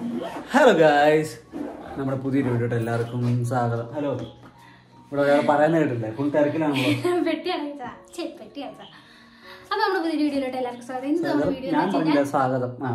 Hello guys നമ്മുടെ പുതിയൊരു വീഡിയോട്ട് എല്ലാവർക്കും സ്വാഗതം ഹലോ ഇവിടെ ഒരാൾ പറയുന്നത് കേട്ടില്ലേ ഫുൾ തിരക്കിലാണല്ലോ പെട്ടിയാണ് ചേ പെട്ടിയാണ് അപ്പൊ നമ്മുടെ പുതിയ വീഡിയോയിലോട്ട് എല്ലാവർക്കും സ്വാഗതം ഇന്ന് നമ്മുടെ വീഡിയോ ഞാൻ പറഞ്ഞില്ല സ്വാഗതം ആ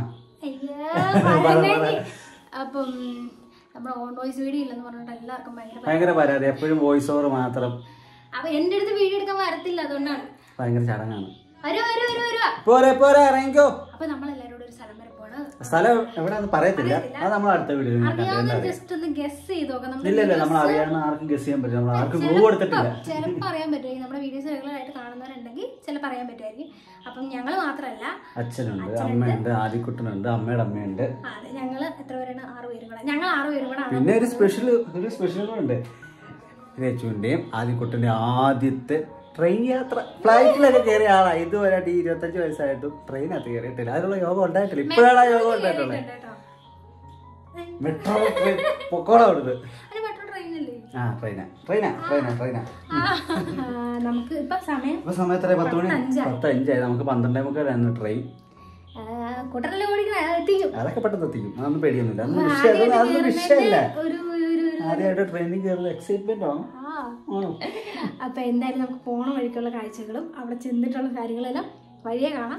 അപ്പം നമ്മുടെ ഓൺ വോയിസ് വീഡിയോ ഇല്ലെന്ന് പറഞ്ഞിട്ട് എല്ലാവർക്കും ഭയങ്കര പരാതി. ഭയങ്കര പരാതി എപ്പോഴും വോയിസ് ഓവർ മാത്രം അപ്പൊ എന്റെ അടുത്ത് വീഡിയോ എടുക്കാൻ വരത്തില്ല അതുകൊണ്ടാണ് ഭയങ്കര ചടങ്ങാണ് വരൂ വരൂ വരൂ വരൂ പോരെ പോരെ ഇറങ്ങിക്കോ അപ്പൊ നമ്മൾ എല്ലാവരും കൂടെ ഒരു സ്ഥലം വരെ പോണ് സ്ഥലം എവിടെയാന്ന് പറയത്തില്ല അത് നമ്മൾ അടുത്ത വീഡിയോ അറിയാവുന്ന ജസ്റ്റ് ഒന്ന് ഗസ് ചെയ്ത് നോക്കാം നമ്മൾ ഇല്ല ഇല്ല നമ്മൾ അറിയാവുന്ന ആർക്കും ഗസ് ചെയ്യാൻ പറ്റില്ല നമ്മൾ ആർക്കും ഗ്ലൂ കൊടുത്തിട്ടില്ല ചിലപ്പോൾ അറിയാൻ പറ്റുമായിരിക്കും നമ്മുടെ വീഡിയോസ് റെഗുലർ ആയിട്ട് കാണുന്നവരുണ്ടെങ്കിൽ ചിലപ്പോൾ അറിയാൻ പറ്റുമായിരിക്കും അപ്പം ഞങ്ങൾ മാത്രമല്ല അച്ഛനുണ്ട് അമ്മയുണ്ട് ആദിക്കുട്ടനുണ്ട് അമ്മയുടെ അമ്മയുണ്ട് ആ, അതെ ഞങ്ങൾ എത്ര പേരാണ് ആറ് പേരും കൂടെ ഞങ്ങൾ ആറ് പേരും കൂടെ ആണ് പിന്നെ ഒരു സ്പെഷ്യൽ ഒരു സ്പെഷ്യൽ ഉണ്ട് രച്ചുവിന്റെയും ആദിക്കുട്ടന്റെ ആദ്യത്തെ ട്രെയിൻ യാത്ര ഫ്ലൈറ്റിലൊക്കെ കയറിയ ആളാ ഇതുവരെയായിട്ട് ഈ ഇരുപത്തഞ്ച് വയസ്സായിട്ടും ട്രെയിനകത്ത് കയറിയിട്ടില്ല അതിനുള്ള യോഗം ഉണ്ടായിട്ടില്ല ഇപ്പോഴാണ് ആ യോഗം ഉണ്ടായിട്ടുള്ളത് കേട്ടോ മെട്രോ ട്രെയിൻ പൊക്കോളാ അവിടുന്ന് അത് മെട്രോ ട്രെയിനല്ലേ ആ ട്രെയിനാ ട്രെയിനാ ട്രെയിനാ ട്രെയിനാ നമുക്ക് ഇപ്പൊ സമയം ഇപ്പൊ സമയത്ര പത്ത് മണി പത്ത് അഞ്ചായി നമുക്ക് പന്ത്രണ്ടേ മുക്കാലായിരുന്നു ട്രെയിൻ കൂട്ടറല്ലേ ഓടിക്കണ എത്തിക്കും അതൊക്കെ പെട്ടെന്ന് എത്തിക്കും അതൊന്നും പേടിയൊന്നുമില്ല അതൊന്നും വിഷയം അതൊന്നും വിഷയമല്ല ഒരു ഒരു ഒരു ആദ്യമായിട്ട് ട്രെയിനിൽ കയറുന്ന എക്സൈറ്റ്മെന്റ് ആണ് ആ ആണോ അപ്പൊ എന്തായാലും നമുക്ക് പോണ വഴിക്കുള്ള കാഴ്ചകളും അവിടെ ചെന്നിട്ടുള്ള കാര്യങ്ങളെല്ലാം വഴിയെ കാണാം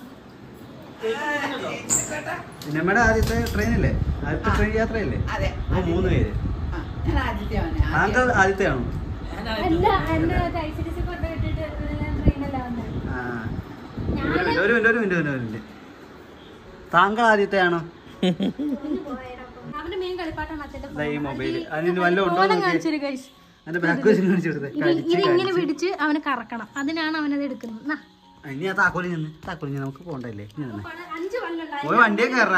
നമ്മുടെ ആദ്യത്തെ ട്രെയിനല്ലേ ആദ്യത്തെ ട്രെയിൻ യാത്രയല്ലേ അതെ അപ്പൊ മൂന്ന് പേര് ആ, ഞാൻ ആദ്യത്തെയാണ് താങ്കൾ ആദ്യത്തെ ആണോ അല്ല എന്റെ I C D C photo ഇട്ടിട്ട് ട്രെയിനല്ല വന്നത് ആ. ഒരു മിനിറ്റ് ഒരു മിനിറ്റ് ഒരു മിനിറ്റ് ഒരു മിനിറ്റ് താങ്കൾ ആദ്യത്തെ ആണോ അവന്റെ മെയിൻ കളിപ്പാട്ടാണ് അച്ഛന്റെ ദാ ഈ മൊബൈൽ അതിന് വല്ലതും ഉണ്ടോ ഫോൺ കാണിച്ചൊരു കൈസ് അതിന്റെ ബാക്ക് വശം കാണിച്ചു കൊടുത്തേ ഇത് ഇത് ഇങ്ങനെ പിടിച്ച് അവന് കറക്കണം അതിനാണ് അവനത് എടുക്കുന്നത് നാ. ഇനി ആ താക്കോലി നിന്ന് താക്കോലി നിന്ന് നമുക്ക് പോണ്ടല്ലേ ഇനി നിന്ന് പണ- അഞ്ച് പല്ലുണ്ടായി പോയി വണ്ടിയെ കയറാ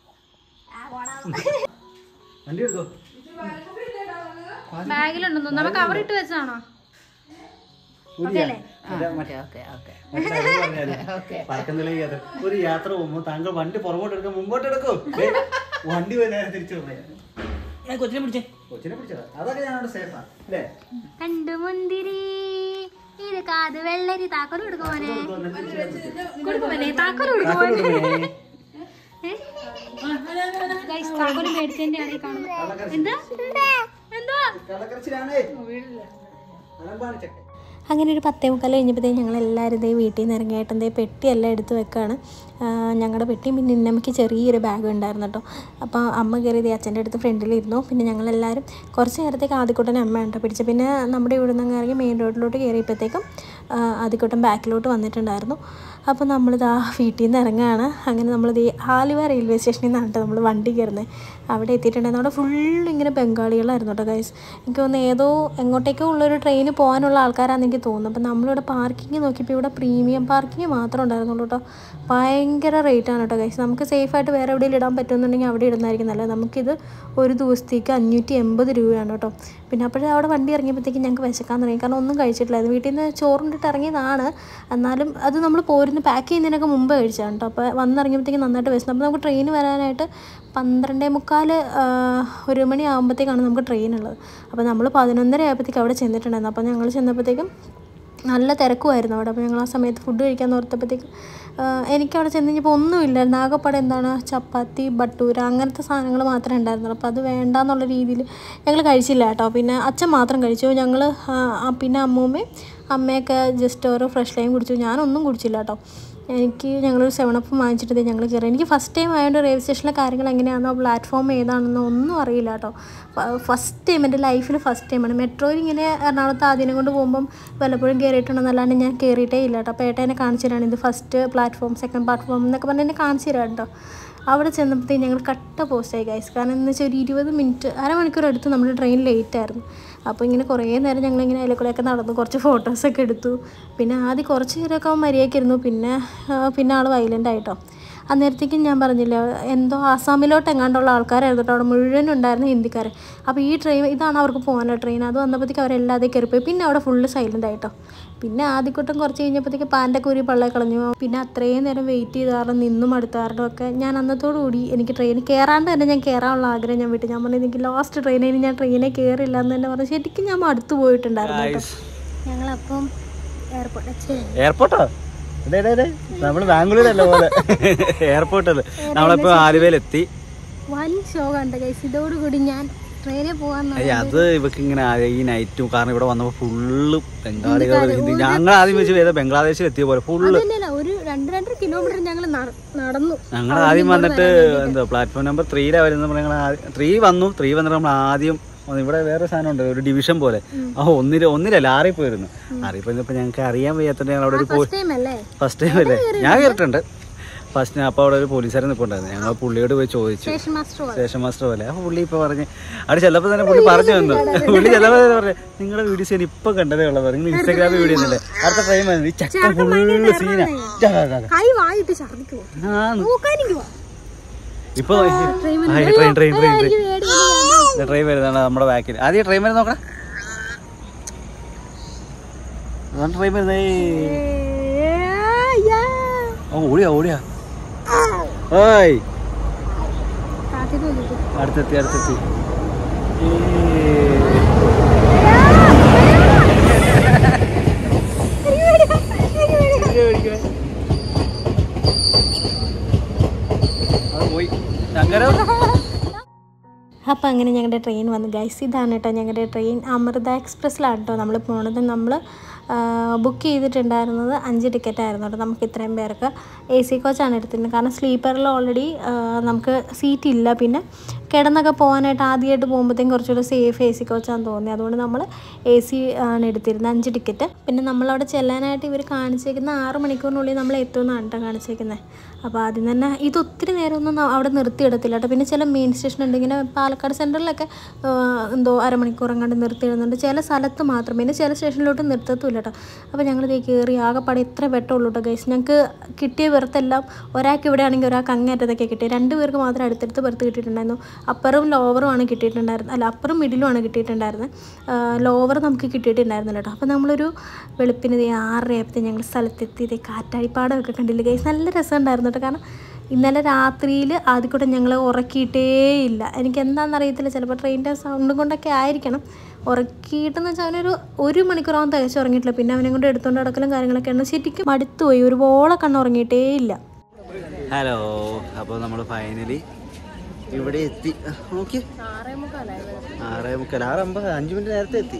വണ്ടി എടുത്തോ ബാഗിലുണ്ടെന്ന് തോന്നുന്നു നമുക്ക് കവർ ഇട്ട് വെച്ചതാണോ ഊരിയാ? ഓക്കെ ഓക്കെ ഓക്കെ മറ്റേ അത് പറഞ്ഞാല് പറക്കുന്നില്ല യാത്ര. ഒരു യാത്ര പോകുമ്പോ താങ്കൾ വണ്ടി പുറകോട്ട് എടുക്കാം മുമ്പോട്ട് എടുക്കും ദേ, വണ്ടി പോയി നേരെ തിരിച്ചു കൊച്ചിനെ പിടിച്ചേ കൊച്ചിനെ പിടിച്ചതാ അതൊക്കെ ഞാൻ സേഫാ അല്ലേ കണ്ടു മുന്തിരി ഇത് കാത് വെള്ളരി താക്കോല് കൊടുക്കുമോനെ കൊടുക്കുമോനെ താക്കോല് കൊടുക്കുമോനെ ഗൈസ് താക്കോല് മേടിച്ചതിന്റെ ആണ് ഈ കാണുന്നത് എന്താ എന്താ കള്ളക്കരച്ചിലാണേ അലമ്പാണ് ചെക്കൻ അങ്ങനെ ഒരു പത്തേ മുക്കാൽ കഴിഞ്ഞപ്പോഴത്തേക്കും ഞങ്ങൾ എല്ലാവരും ഇതേ വീട്ടിൽ നിന്ന് ഇറങ്ങിയിട്ട് ഇതേ പെട്ടിയെല്ലാം എടുത്ത് വെക്കുകയാണ് ഞങ്ങളുടെ പെട്ടിയും പിന്നെ ഇന്നമ്മയ്ക്ക് ചെറിയൊരു ബാഗ് ഉണ്ടായിരുന്നു കേട്ടോ അപ്പോൾ അമ്മ കയറി ഇതേ അച്ഛൻ്റെ അടുത്ത് ഫ്രണ്ടിലിരുന്നു പിന്നെ ഞങ്ങളെല്ലാവരും കുറച്ച് നേരത്തേക്ക് ആദ്യക്കൂട്ടൻ അമ്മ ഉണ്ടോ പിടിച്ചത് പിന്നെ നമ്മുടെ ഇവിടെ നിന്ന് ഇറങ്ങി മെയിൻ റോഡിലോട്ട് കയറിയപ്പോഴത്തേക്കും ആദ്യക്കൂട്ടൻ ബാക്കിലോട്ട് വന്നിട്ടുണ്ടായിരുന്നു അപ്പോൾ നമ്മളിത് ആ വീട്ടിൽ നിന്ന് ഇറങ്ങുകയാണ് അങ്ങനെ നമ്മളിത് ഈ ആലുവ റെയിൽവേ സ്റ്റേഷനിൽ നിന്നാണ് കേട്ടോ നമ്മൾ വണ്ടി കയറുന്നത് അവിടെ എത്തിയിട്ടുണ്ടായിരുന്നു അവിടെ ഫുള്ള് ഇങ്ങനെ ബംഗാളികളായിരുന്നു കേട്ടോ ഗൈസ് എനിക്ക് തോന്നുന്നു ഏതോ എങ്ങോട്ടേക്കോ ഉള്ളൊരു ട്രെയിന് പോകാനുള്ള ആൾക്കാരാണെന്ന് എനിക്ക് തോന്നുന്നു അപ്പോൾ നമ്മളിവിടെ പാർക്കിംഗ് നോക്കിയപ്പോൾ ഇവിടെ പ്രീമിയം പാർക്കിംഗ് മാത്രമേ ഉണ്ടായിരുന്നുള്ളൂ കേട്ടോ ഭയങ്കര റേറ്റാണ് കേട്ടോ ഗൈസ് നമുക്ക് സേഫായിട്ട് വേറെ എവിടെയെങ്കിലും ഇടാൻ പറ്റുമെന്നുണ്ടെങ്കിൽ അവിടെ ഇടുന്നതായിരിക്കും നല്ലത് നമുക്കിത് ഒരു ദിവസത്തേക്ക് അഞ്ഞൂറ്റി എൺപത് രൂപയാണ് കേട്ടോ പിന്നെ അപ്പോഴേ അവിടെ വണ്ടി ഇറങ്ങിയപ്പോഴത്തേക്കും ഞങ്ങൾക്ക് വിശക്കാൻ തുടങ്ങി കാരണം ഒന്നും കഴിച്ചിട്ടില്ലായിരുന്നു വീട്ടിൽ നിന്ന് ചോറുണ്ടിട്ട് ഇറങ്ങിയതാണ് എന്നാലും അത് നമ്മൾ പോരുന്ന പാക്ക് ചെയ്യുന്നതിനൊക്കെ മുമ്പ് കഴിച്ചാണ് കേട്ടോ അപ്പോൾ വന്നിറങ്ങിയപ്പോഴത്തേക്കും നന്നായിട്ട് വിശന്നു അപ്പോൾ നമുക്ക് ട്രെയിൻ വരാനായിട്ട് പന്ത്രണ്ടേ മുക്കാൽ ഒരു മണി ആകുമ്പോഴത്തേക്കാണ് നമുക്ക് ട്രെയിൻ ഉള്ളത് അപ്പോൾ നമ്മൾ പതിനൊന്നര ആയപ്പോഴത്തേക്ക് അവിടെ ചെന്നിട്ടുണ്ടായിരുന്നു അപ്പോൾ ഞങ്ങൾ ചെന്നപ്പോഴത്തേക്കും നല്ല തിരക്കുമായിരുന്നു അവിടെ അപ്പോൾ ഞങ്ങൾ ആ സമയത്ത് ഫുഡ് കഴിക്കാൻ ഓർത്തപ്പോഴത്തേക്കും എനിക്ക് അവിടെ ചെന്ന് കഴിഞ്ഞപ്പോൾ ഒന്നുമില്ലായിരുന്നു ആകെപ്പാടെ എന്താണ് ചപ്പാത്തി ബട്ടൂര അങ്ങനത്തെ സാധനങ്ങൾ മാത്രമേ ഉണ്ടായിരുന്നുള്ളൂ അപ്പോൾ അത് വേണ്ടാന്നുള്ള രീതിയിൽ ഞങ്ങൾ കഴിച്ചില്ല കേട്ടോ പിന്നെ അച്ഛൻ മാത്രം കഴിച്ചു ഞങ്ങൾ പിന്നെ അമ്മൂമ്മയും അമ്മയൊക്കെ ജസ്റ്റ് ഓരോ ഫ്രഷ് ലൈം കുടിച്ചു ഞാനൊന്നും കുടിച്ചില്ല കേട്ടോ എനിക്ക് ഞങ്ങളൊരു സെവനപ്പ് വാങ്ങിച്ചിട്ട് ഞങ്ങൾ കയറി എനിക്ക് ഫസ്റ്റ് ടൈം ആയതുകൊണ്ട് റെയിൽവേ സ്റ്റേഷനിലെ കാര്യങ്ങൾ എങ്ങനെയാണെന്നോ പ്ലാറ്റ്ഫോം ഏതാണെന്നോ ഒന്നും അറിയില്ല കേട്ടോ ഫസ്റ്റ് ടൈം എൻ്റെ ലൈഫിൽ ഫസ്റ്റ് ടൈമാണ് മെട്രോയിൽ ഇങ്ങനെ എറണാകുളത്ത് ആദ്യം കൊണ്ട് പോകുമ്പം വല്ലപ്പോഴും കയറിയിട്ടുണ്ടെന്നല്ലാണ്ട് ഞാൻ കയറിയിട്ടേ ഇല്ല കേട്ടോ അപ്പോൾ ഏട്ടൻ എന്നെ കാണിച്ചു തരാണ് ഇത് ഫസ്റ്റ് പ്ലാറ്റ്ഫോം സെക്കൻഡ് പ്ലാറ്റ്ഫോം എന്നൊക്കെ പറഞ്ഞ് എന്നെ കാണിച്ചു തരാം കേട്ടോ അവിടെ ചെന്നപ്പോഴത്തേക്ക് ഞങ്ങൾ കട്ട പോസ്റ്റായി ഗൈസ് കാരണം എന്ന് വെച്ചാൽ ഒരു ഇരുപത് മിനിറ്റ് അരമണിക്കൂർ അടുത്ത് നമ്മുടെ ട്രെയിൻ ലേറ്റ് ആയിരുന്നു അപ്പോൾ ഇങ്ങനെ കുറേ നേരം ഞങ്ങളിങ്ങനെ അതിലെ കൂടെയൊക്കെ നടന്നു കുറച്ച് ഫോട്ടോസൊക്കെ എടുത്തു പിന്നെ ആദ്യം കുറച്ച് നേരമൊക്കെ അവൻ മര്യാദയ്ക്കിരുന്നു പിന്നെ ആ, പിന്നെ ആൾ വയലൻ്റ് ആയിട്ടോ അന്നേരത്തേക്കും ഞാൻ പറഞ്ഞില്ല എന്തോ ആസാമിലോട്ട് എങ്ങാണ്ടുള്ള ആൾക്കാരായിരുന്നു കേട്ടോ അവിടെ മുഴുവൻ ഉണ്ടായിരുന്ന ഹിന്ദിക്കാർ അപ്പോൾ ഈ ട്രെയിൻ ഇതാണ് അവർക്ക് പോകാനുള്ള ട്രെയിൻ അത് വന്നപ്പോഴത്തേക്ക് അവരെല്ലാതെ കയറിപ്പോയി പിന്നെ അവിടെ ഫുള്ള് സൈലൻ്റ് ആയിട്ടോ പിന്നെ ആദ്യക്കൂട്ടം കുറച്ച് കഴിഞ്ഞപ്പോഴത്തേക്ക് പാൻ്റെ കൂരി പള്ള കളഞ്ഞു പിന്നെ അത്രയും നേരം വെയിറ്റ് ചെയ്ത് കാരണം നിന്നും അടുത്ത കാരണം ഒക്കെ ഞാൻ അന്നത്തോടു കൂടി എനിക്ക് ട്രെയിനിൽ കയറാണ്ട് തന്നെ ഞാൻ കയറാനുള്ള ആഗ്രഹം ഞാൻ വിട്ടു ഞാൻ പറഞ്ഞു എനിക്ക് ലാസ്റ്റ് ട്രെയിനിൽ ഞാൻ ട്രെയിനിൽ കയറില്ല എന്ന് തന്നെ പറഞ്ഞു ശരിക്കും ഞാൻ അടുത്ത് പോയിട്ടുണ്ടായിരുന്നു കേട്ടോ ഞങ്ങളപ്പം എയർപോർട്ട് എയർപോർട്ടോ നമ്മള് ബാംഗ്ലൂരല്ല പോലെ എയർപോർട്ടല്ലേ നമ്മളിപ്പോ ആലുവയിലെത്തി വൻ ഷോ കണ്ട ഗൈസ് ഇതോടുകൂടി ഞാൻ ട്രെയിനിൽ പോകാൻ ഏയ് അത് ഇവക്ക് ഇങ്ങനെ ആ- ഈ നൈറ്റും കാരണം ഇവിടെ വന്നപ്പോ ഫുള്ള് ബംഗാളികൾ ഹിന്ദി ഞങ്ങൾ ആദ്യം വെച്ച് ചെയ്ത ബംഗ്ലാദേശിൽ എത്തിയ പോലെ ഫുള്ള് തന്നെയല്ല ഒരു രണ്ട് രണ്ടര കിലോമീറ്റർ ഞങ്ങൾ നടന്നു ഞങ്ങൾ ആദ്യം വന്നിട്ട് എന്താ പ്ലാറ്റ്ഫോം നമ്പർ ത്രീയിലാണ് വരുന്നത് ഞങ്ങൾ ത്രീ വന്നു ത്രീ വന്നിട്ട് നമ്മൾ ആദ്യം വന്നു. ഇവിടെ വേറെ സാധനം ഉണ്ട് ഒരു ഡിവിഷൻ പോലെ ആ ഒന്നില് ഒന്നിലല്ല ആറിൽ പോയിരുന്നു ആറിൽ പോയിരുന്നപ്പോൾ ഞങ്ങൾക്ക് അറിയാൻ വയ്യാത്തോണ്ട് ഞങ്ങൾ അവിടെ ഒരു പോ- ടൈം അല്ലേ ഫസ്റ്റ് ടൈം അല്ലേ ഞാൻ കേട്ടിട്ടുണ്ട് ഫസ്റ്റ് അപ്പോൾ അവിടെ ഒരു പോലീസുകാരൻ നിൽപ്പുണ്ടായിരുന്നു ഞങ്ങൾ പുള്ളിയോട് പോയി ചോദിച്ചു സ്റ്റേഷൻ മാസ്റ്റർ സ്റ്റേഷൻ മാസ്റ്റർ പോലെ അപ്പോൾ പുള്ളി ഇപ്പോൾ പറഞ്ഞ് അവിടെ ചെല്ലപ്പോൾ തന്നെ പുള്ളി പറഞ്ഞു വന്നു പുള്ളി ചെല്ലപ്പോൾ തന്നെ പറഞ്ഞു നിങ്ങളുടെ വീഡിയോസ് ഞാൻ ഇപ്പം കണ്ടതേ ഉള്ളത് നിങ്ങൾ ഇൻസ്റ്റാഗ്രാമിൽ വീഡിയോ ഒന്നുമില്ലേ അടുത്ത ട്രെയിൻ വന്നു ഈ ചക്ക ഫുള്ള് സീന കൈ വായിട്ട് ഛർദിക്കോ നോക്കാനിക്ക് വാ ഇപ്പൊ train train train train train train വരുന്നതാണ് നമ്മുടെ ബാക്കിൽ ആദ്യം ട്രെയിൻ വരുന്ന നോക്കണം അതാണ് ട്രെയിൻ വരുന്നേ ഓ ഓടിയാ ഓടിയാ ഓയ് അടുത്തെത്തി അടുത്തെത്തി ഏ. അത് പോയി ശങ്കരോ അപ്പോൾ അങ്ങനെ ഞങ്ങളുടെ ട്രെയിൻ വന്നു ഗൈസ് ഇതാണ് കേട്ടോ ഞങ്ങളുടെ ട്രെയിൻ അമൃത എക്സ്പ്രസ്സിലാണ് കേട്ടോ നമ്മൾ പോണത് നമ്മൾ ബുക്ക് ചെയ്തിട്ടുണ്ടായിരുന്നത് അഞ്ച് ടിക്കറ്റ് ആയിരുന്നു കേട്ടോ നമുക്ക് ഇത്രയും പേർക്ക് എ സി കോച്ചാണ് എടുത്തിരുന്നത് കാരണം സ്ലീപ്പറിൽ ഓൾറെഡി നമുക്ക് സീറ്റ് ഇല്ല പിന്നെ കിടന്നൊക്കെ പോകാനായിട്ട് ആദ്യമായിട്ട് പോകുമ്പോഴത്തേക്കും കുറച്ചുകൂടെ സേഫ് എ സി കോച്ചാന്ന് തോന്നി അതുകൊണ്ട് നമ്മൾ എ സി ആണ് എടുത്തിരുന്നത് അഞ്ച് ടിക്കറ്റ് പിന്നെ നമ്മളവിടെ ചെല്ലാനായിട്ട് ഇവർ കാണിച്ചേക്കുന്ന ആറ് മണിക്കൂറിനുള്ളിൽ നമ്മൾ എത്തുമെന്നാണ് കേട്ടോ കാണിച്ചേക്കുന്നത് അപ്പോൾ ആദ്യം തന്നെ ഇത് ഒത്തിരി നേരമൊന്നും ന- അവിടെ നിർത്തിയിടത്തില്ല കേട്ടോ പിന്നെ ചില മെയിൻ സ്റ്റേഷൻ ഉണ്ട് ഇങ്ങനെ പാലക്കാട് സെൻറ്ററിലൊക്കെ എന്തോ അരമണിക്കൂർ അങ്ങോട്ട് നിർത്തിയിടുന്നുണ്ട് ചില സ്ഥലത്ത് മാത്രം പിന്നെ ചില സ്റ്റേഷനിലോട്ട് നിർത്തത്തുമില്ല കേട്ടോ അപ്പോൾ ഞങ്ങൾ ഇതേ കയറി ആകെപ്പാടെ ഇത്ര വെട്ടമുള്ളൂ കേട്ടോ ഗൈസ് ഞങ്ങൾക്ക് കിട്ടിയ ബെർത്തെല്ലാം ഒരാൾക്ക് ഇവിടെ ആണെങ്കിൽ ഒരാൾക്ക് അങ്ങേറ്റത്തൊക്കെ കിട്ടി രണ്ട് പേർക്ക് മാത്രം അടുത്തടുത്ത് ബെർത്ത് കിട്ടിയിട്ടുണ്ടായിരുന്നു അപ്പറും ലോവറും ആണ് കിട്ടിയിട്ടുണ്ടായിരുന്നത് അല്ല അപ്പറും മിഡിലും ആണ് കിട്ടിയിട്ടുണ്ടായിരുന്നത് ലോവർ നമുക്ക് കിട്ടിയിട്ടുണ്ടായിരുന്നില്ല കേട്ടോ അപ്പോൾ നമ്മളൊരു വെളുപ്പിന് ഇതേ ആറരയായപ്പോഴത്തെ ഞങ്ങൾ സ്ഥലത്തെത്തി ഇതേ കാറ്റാടിപ്പാടമൊക്കെ കണ്ടില്ല ഗൈസ് നല്ല രസമുണ്ടായിരുന്നു കേട്ടോ കാരണം ഇന്നലെ രാത്രിയിൽ ആദ്യക്കൂടെ ഞങ്ങൾ ഉറക്കിയിട്ടേ ഇല്ല എനിക്ക് എന്താണെന്ന് അറിയത്തില്ല ചിലപ്പോൾ ട്രെയിനിൻ്റെ സൗണ്ടും കൊണ്ടൊക്കെ ആയിരിക്കണം ഉറക്കിയിട്ടെന്ന് വെച്ചാൽ അവനൊരു ഒരു മണിക്കൂറാവും തികച്ച് ഉറങ്ങിയിട്ടില്ല പിന്നെ അവനെ കൊണ്ട് എടുത്തുകൊണ്ട് നടക്കലും കാര്യങ്ങളൊക്കെയാണ് ശരിക്കും മടുത്തുപോയി ഒരു വോളെ കണ്ണ് ഉറങ്ങിയിട്ടേ ഇല്ല ഹലോ അപ്പോൾ നമ്മൾ ഫൈനലി ഇവിടെ എത്തി നോക്കി ആറേ മുക്കാൽ ആറ് അമ്പത് അഞ്ച് മിനിറ്റ് നേരത്തെ എത്തി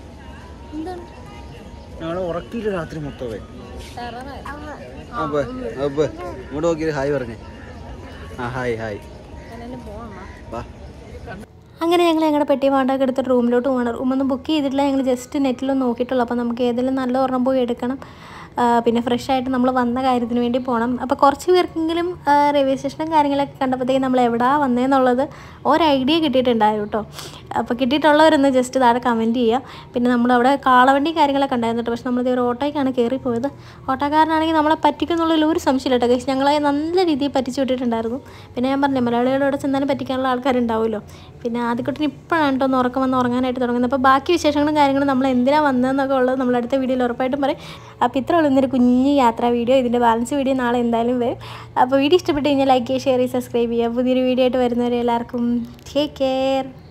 ഞങ്ങൾ ഉറക്കിയില്ല രാത്രി മൊത്തമേ അപ്പൊ അപ്പൊ ഇങ്ങോട്ട് നോക്കി ഹായ് പറഞ്ഞേ ആ ഹായ് ഹായ് വാ അങ്ങനെ ഞങ്ങൾ ഞങ്ങളുടെ പെട്ടി വാണ്ടൊക്കെ എടുത്തിട്ട് റൂമിലോട്ട് പോകണം റൂമൊന്നും ബുക്ക് ചെയ്തിട്ടില്ല ഞങ്ങൾ ജസ്റ്റ് നെറ്റിലൊന്ന് നോക്കിയിട്ടുള്ളൂ അപ്പോൾ നമുക്ക് ഏതെങ്കിലും നല്ല ഒരെണ്ണം പോയി എടുക്കണം ആ, പിന്നെ ഫ്രഷ് ആയിട്ട് നമ്മൾ വന്ന കാര്യത്തിന് വേണ്ടി പോകണം അപ്പോൾ കുറച്ച് പേർക്കെങ്കിലും റെയിൽവേ സ്റ്റേഷനും കാര്യങ്ങളൊക്കെ കണ്ടപ്പോഴത്തേക്കും നമ്മൾ എവിടെയാണ് വന്നതെന്നുള്ളത് ഒരു ഐഡിയ കിട്ടിയിട്ടുണ്ടായിരുന്നു കേട്ടോ അപ്പോൾ കിട്ടിയിട്ടുള്ളവരൊന്ന് ജസ്റ്റ് താഴെ കമൻറ്റ് ചെയ്യുക പിന്നെ നമ്മളവിടെ കാളവണ്ടി കാര്യങ്ങളൊക്കെ ഉണ്ടായിരുന്നു കേട്ടോ പക്ഷെ നമ്മളിത് ഒരു ഓട്ടോയ്ക്കാണ് കയറി പോയത് ഓട്ടോക്കാരനാണെങ്കിൽ നമ്മളെ പറ്റിക്കുന്നുള്ളതിൽ ഒരു സംശയമില്ല കേട്ടോ ഗൈസ് ഞങ്ങളെ നല്ല രീതിയിൽ പറ്റിച്ചു വിട്ടിട്ടുണ്ടായിരുന്നു പിന്നെ ഞാൻ പറഞ്ഞില്ലേ മലയാളികളോട് ചെന്നാലും പറ്റിക്കാനുള്ള ആൾക്കാരുണ്ടാവുമല്ലോ പിന്നെ ആദ്യക്കുട്ടിന് ഇപ്പോഴാണ് കേട്ടോ ഒന്ന് ഉറക്കം വന്ന് ഉറങ്ങാനായിട്ട് തുടങ്ങുന്നത് അപ്പോൾ ബാക്കി വിശേഷങ്ങളും കാര്യങ്ങളും നമ്മൾ എന്തിനാണ് വന്നതെന്നൊക്കെ ഉള്ളത് നമ്മൾ അടുത്ത വീഡിയോയിൽ ഉറപ്പായിട്ടും പറയും അപ്പോൾ ഇത്ര ഉള്ളൂ ഇന്നൊരു കുഞ്ഞ് യാത്രാ വീഡിയോ ഇതിൻ്റെ ബാലൻസ് വീഡിയോ നാളെ എന്തായാലും വരും അപ്പോൾ വീഡിയോ ഇഷ്ടപ്പെട്ട് കഴിഞ്ഞാൽ ലൈക്ക് ചെയ്യുക ഷെയർ ചെയ്യുക സബ്സ്ക്രൈബ് ചെയ്യുക പുതിയൊരു വീഡിയോ ആയിട്ട് വരുന്നവരെ എല്ലാവർക്കും ടേക്ക് കെയർ